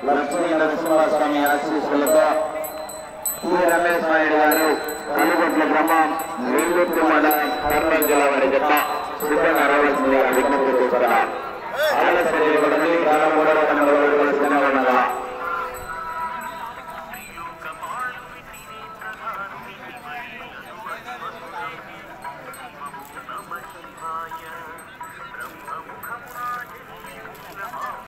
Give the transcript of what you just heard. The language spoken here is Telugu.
లక్ష్మీ నరసింహస్వామి ఆశీస్సులతో సి రమేష్ నాయుడు గారు కలుగొట్ల గ్రామం నెల్లూరు మండలం కర్నూలు జిల్లా వారి జత సిద్ధంగా రావాల్సిందిగా విజ్ఞప్తి చేస్తున్నారు ఆలస్యం చేయకూడదు కాలం కూడా కనుగొనవలసిన